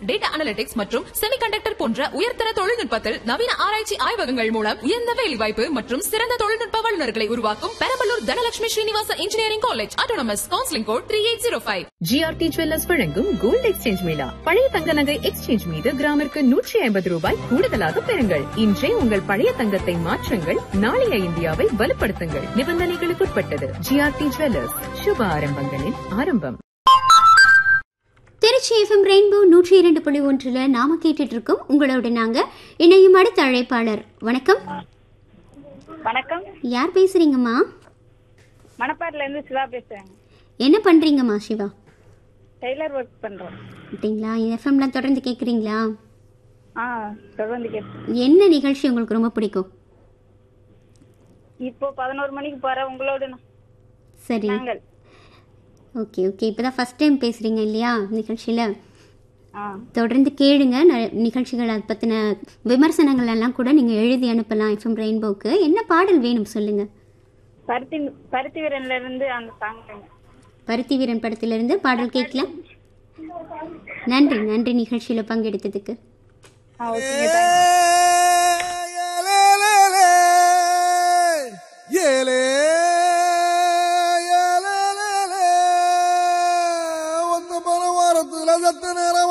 Data analytics மற்றும் semiconductor போன்ற உயர்தர தொழில்நுட்பத்தில் நவீன ஆராய்ச்சி ஆய்வகங்கள் மூலம் உயர்ந்த வேலைவாய்ப்பு மற்றும் சிறந்த தொழில்நுட்ப வல்லுநர்களை உருவாக்கும் Perambalur Dhanalakshmi Srinivasa engineering college autonomous counselling code three eight zero five GRT jewellers வழங்கும் கோல்டு எக்ஸ்சேஞ்ச் மேளா பழைய தங்க நகை எக்ஸ்சேஞ்ச் மீது கிராமிற்கு நூற்றி ஐம்பது ரூபாய் கூடுதலாக பெறுங்கள் இன்றே உங்கள் பழைய தங்கத்தை மாற்றுங்கள் நாளைய இந்தியாவை வலுப்படுத்துங்கள் நிபந்தனைகளுக்குட்பட்டது ஜிஆர்டி ஜுவல்லர்ஸ் சுப ஆரம்பங்களின் ஆரம்பம் திருச்சி எஃப்எம் ரெயின்போ நூற்றி இரண்டு புள்ளி ஒன்றில் நாம கேட்டுட்டு இருக்கோம் உங்களோட நாங்க இணையும் அடுத்த அழைப்பாளர் வணக்கம் வணக்கம் யார் பேசுறீங்கம்மா மணப்பாறையில இருந்து சிவா பேசுறேன் என்ன பண்றீங்கம்மா சிவா டெய்லர் ஒர்க் பண்றோம் அப்படிங்களா எஃப்எம்லாம் தொடர்ந்து கேட்குறீங்களா ஆ தொடர்ந்து கேட்போம் என்ன நிகழ்ச்சி உங்களுக்கு ரொம்ப பிடிக்கும் இப்போ பதினோரு மணிக்கு போறேன் உங்களோட நான். சரி நாங்கள் ஓகே ஓகே இப்போதான் ஃபர்ஸ்ட் டைம் பேசுறீங்க இல்லையா நிகழ்ச்சியில் ஆ தொடர்ந்து கேளுங்க ந- நிகழ்ச்சிகள் அதை பற்றின விமர்சனங்கள் எல்லாம் கூட நீங்கள் எழுதி அனுப்பலாம் எஃப்எம் ரெயின்போக்கு என்ன பாடல் வேணும் சொல்லுங்க பருத்தி பருத்தி வீரன்ல இருந்து அந்த சாங் பருத்தி வீரன் படத்திலிருந்து பாடல் கேட்கலாம் நன்றி நன்றி நிகழ்ச்சியில் பங்கெடுத்ததுக்கு ஆ ஓகேங்க தேங்க்ஸ் ಒಂದು ಬರವಾರத்துல ಸತ್ತ நேரம்